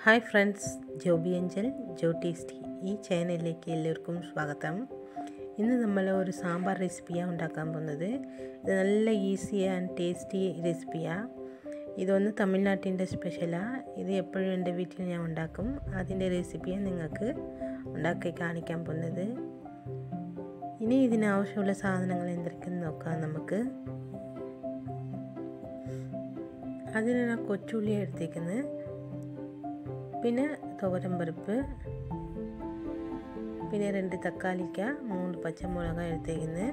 hi friends Joby Anchal Jo tasty ഈ ചാനലിലേക്ക് എല്ലാവർക്കും സ്വാഗതം ഇന്ന് നമ്മൾ ഒരു സാമ്പാർ റെസിപ്പിയാണ് ഉണ്ടാക്കാൻ പോകുന്നത് ഇത് നല്ല ഈസി ആൻഡ് ടേസ്റ്റി റെസിപ്പിയാണ് ഇതൊന്ന് തമിഴ്നാട്ടിൻ്റെ സ്പെഷ്യലാണ് ഇത് എപ്പോഴും എൻ്റെ വീട്ടിൽ ഞാൻ ഉണ്ടാക്കും അതിൻ്റെ റെസിപ്പിയാണ് നിങ്ങൾക്ക് ഉണ്ടാക്കി കാണിക്കാൻ പോകുന്നത് ഇനി ഇതിനാവശ്യമുള്ള സാധനങ്ങൾ എന്തൊക്കെയെന്ന് നോക്കാം നമുക്ക് അതിന് ഞാൻ കൊച്ചുള്ളി എടുത്തേക്കുന്നത് പിന്നെ തുവരം പരിപ്പ് പിന്നെ രണ്ട് തക്കാളിക്ക മൂന്ന് പച്ചമുളക് എടുത്തേക്കുന്നത്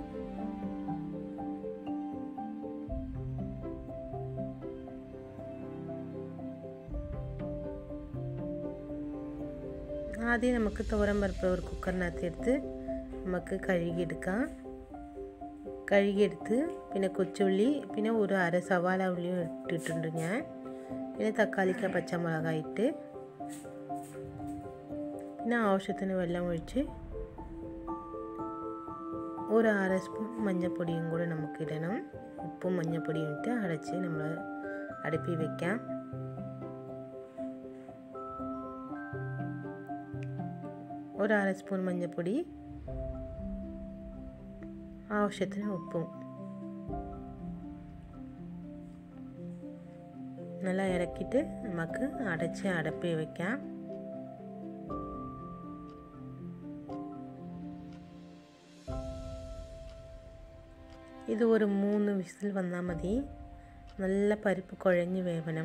ആദ്യം നമുക്ക് തുവരം പരിപ്പ് ഒരു കുക്കറിനകത്ത് എടുത്ത് നമുക്ക് കഴുകിയെടുക്കാം കഴുകിയെടുത്ത് പിന്നെ കൊച്ചുള്ളി പിന്നെ ഒരു അര സവാള ഉള്ളിയും ഇട്ടിട്ടുണ്ട് ഞാൻ പിന്നെ തക്കാളിക്ക പച്ചമുളകായിട്ട് പിന്നെ ആവശ്യത്തിന് വെള്ളം ഒഴിച്ച് ഒരു അര സ്പൂൺ മഞ്ഞൾപ്പൊടിയും കൂടെ നമുക്ക് ഇടണം ഉപ്പും മഞ്ഞൾപ്പൊടിയും ഇട്ട് അടച്ച് നമ്മൾ അടുപ്പിൽ വെക്കാം ഒരു അര സ്പൂൺ മഞ്ഞൾപ്പൊടി ആവശ്യത്തിന് ഉപ്പും നല്ല ഇറക്കിയിട്ട് നമുക്ക് അടച്ച് അടപ്പി വയ്ക്കാം ഇത് ഒരു മൂന്ന് വിസിൽ വന്നാൽ മതി നല്ല പരിപ്പ് കുഴഞ്ഞ് വേവണം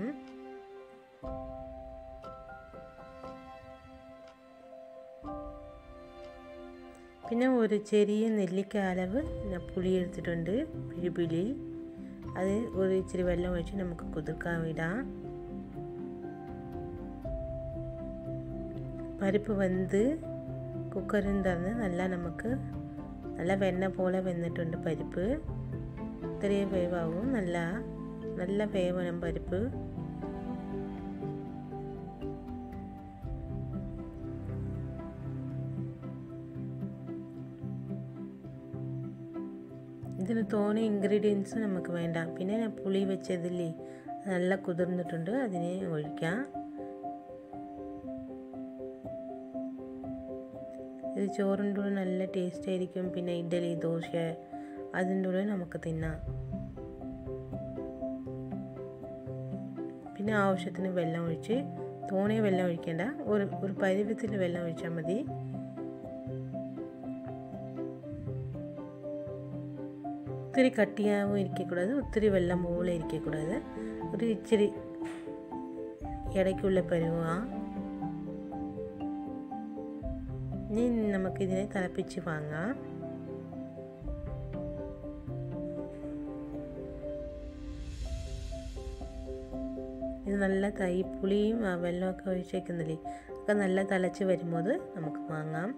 പിന്നെ ഒരു ചെറിയ നെല്ലിക്ക അളവ് ഞാൻ പുളി എടുത്തിട്ടുണ്ട് പിഴിപുളി അത് ഒരു ഇച്ചിരി വെള്ളം ഒഴിച്ച് നമുക്ക് കുതിർക്കാൻ വിടാം പരിപ്പ് വെന്ത് കുക്കറിൽ തന്ന് നല്ല നമുക്ക് നല്ല വെണ്ണ പോലെ വെന്നിട്ടുണ്ട് പരിപ്പ് ഇത്രയേ വേവാവും നല്ല നല്ല വേവനം പരിപ്പ് ഇതിന് തോനെ ഇൻഗ്രീഡിയൻസ് നമുക്ക് വേണ്ട പിന്നെ ഞാൻ പുളി വെച്ചതില്ലേ നല്ല കുതിർന്നിട്ടുണ്ട് അതിനെ ഒഴിക്കാം ഇത് ചോറിൻ്റെ കൂടെ നല്ല ടേസ്റ്റ് ആയിരിക്കും പിന്നെ ഇഡ്ഡലി ദോശ അതിൻ്റെ കൂടെ നമുക്ക് തിന്നാം പിന്നെ ആവശ്യത്തിന് വെള്ളം ഒഴിച്ച് തോനെ വെള്ളം ഒഴിക്കേണ്ട ഒരു ഒരു പരുവത്തിൽ വെള്ളം ഒഴിച്ചാൽ മതി ഒത്തിരി കട്ടിയാവും ഇരിക്കக்கூടാது ഒത്തിരി വെള്ളം പോലെ ഇരിക്കக்கூடாது ഒരു ഇച്ചിരി ഇടയ്ക്കുള്ള പരുവമാണ് ഇനി നമുക്കിതിനെ തിളപ്പിച്ച് വാങ്ങാം ഇത് നല്ല തൈ പുളിയും ആ വെള്ളമൊക്കെ ഒഴിച്ചേക്കുന്നില്ലേ ഒക്കെ നല്ല തിളച്ച് വരുമ്പോൾ നമുക്ക് വാങ്ങാം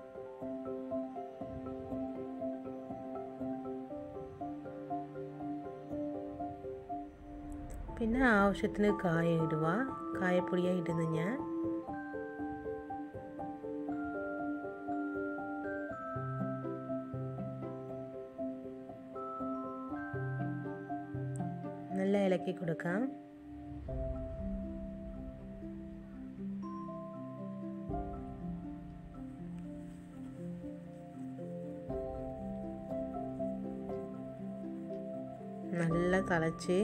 പിന്നെ ആവശ്യത്തിന് കായ ഇടുക കായപ്പൊടിയാണ് ഇടുന്നത് ഞാൻ നല്ല ഇളക്കി കൊടുക്കാം നല്ല തിളച്ച്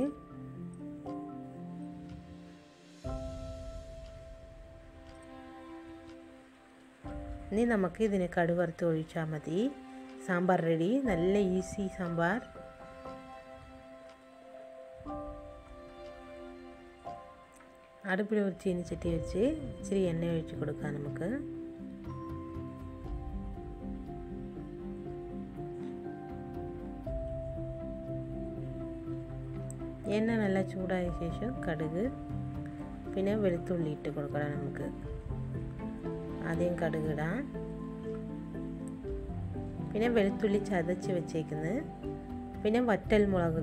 ഇനി നമുക്ക് ഇതിന് കടുവറുത്ത് ഒഴിച്ചാൽ മതി സാമ്പാർ റെഡി നല്ല ഈസി സാമ്പാർ അടുപ്പിൽ ഒരു ചീനിച്ചട്ടി വെച്ച് ഇച്ചിരി എണ്ണ ഒഴിച്ച് കൊടുക്കാം നമുക്ക് എണ്ണ നല്ല ചൂടായ ശേഷം കടുക് പിന്നെ വെളുത്തുള്ളി ഇട്ട് കൊടുക്കണം നമുക്ക് ആദ്യം കടുക് ഇടാം പിന്നെ വെളുത്തുള്ളി ചതച്ച് വെച്ചേക്കുന്നത് പിന്നെ വറ്റൽ മുളക്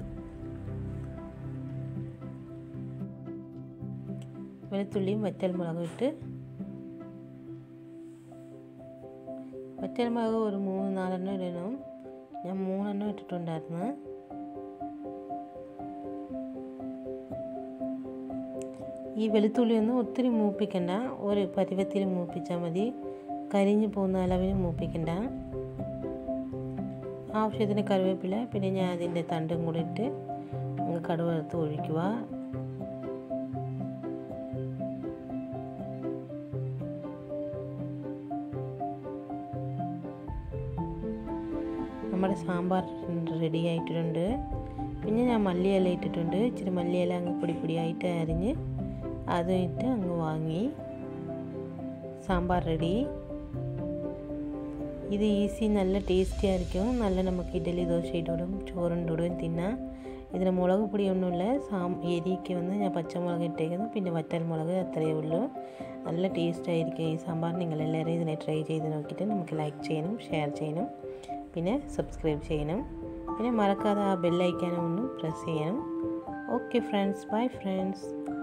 വെളുത്തുള്ളിയും വറ്റൽ മുളകും ഇട്ട് വറ്റൽ മുളക് ഒരു മൂന്ന് നാലെണ്ണം ഇടണം ഞാൻ മൂന്നെണ്ണം ഇട്ടിട്ടുണ്ടായിരുന്നു ഈ വെളുത്തുള്ളി ഒന്നും ഒത്തിരി മൂപ്പിക്കണ്ട ഒരു പരുവത്തിൽ മൂപ്പിച്ചാൽ മതി കരിഞ്ഞു പോകുന്ന അളവിന് മൂപ്പിക്കണ്ട ആവശ്യത്തിന് കറിവേപ്പില പിന്നെ ഞാൻ അതിൻ്റെ തണ്ടും കൂടി ഇട്ട് കടുവറുത്ത് ഒഴിക്കുക നമ്മുടെ സാമ്പാർ റെഡി ആയിട്ടുണ്ട് പിന്നെ ഞാൻ മല്ലിയില ഇട്ടിട്ടുണ്ട് ഇച്ചിരി മല്ലിയില അങ്ങ് പൊടി പൊടിയായിട്ട് അരിഞ്ഞ് അത് ഇട്ട് അങ്ങ് വാങ്ങി സാമ്പാർ റെഡി ഇത് ഈസി നല്ല ടേസ്റ്റി ആയിരിക്കും നല്ല നമുക്ക് ഇഡലി ദോശയിട്ടോടും ചോറിൻ്റോടും തിന്നാം ഇതിന് മുളക് പൊടിയൊന്നുമില്ല സാം എരിക്ക് വന്ന് ഞാൻ പച്ചമുളക് ഇട്ടേക്കുന്നു പിന്നെ വറ്റൽ മുളക് അത്രയേ ഉള്ളൂ നല്ല ടേസ്റ്റ് ആയിരിക്കും ഈ സാമ്പാർ നിങ്ങളെല്ലാവരും ഇതിനെ ട്രൈ ചെയ്ത് നോക്കിയിട്ട് നമുക്ക് ലൈക്ക് ചെയ്യണം ഷെയർ ചെയ്യണം പിന്നെ സബ്സ്ക്രൈബ് ചെയ്യണം പിന്നെ മറക്കാതെ ആ ബെല്ലൈക്കാനും ഒന്നും പ്രസ് ചെയ്യണം ഓക്കെ ഫ്രണ്ട്സ് ബൈ ഫ്രണ്ട്സ്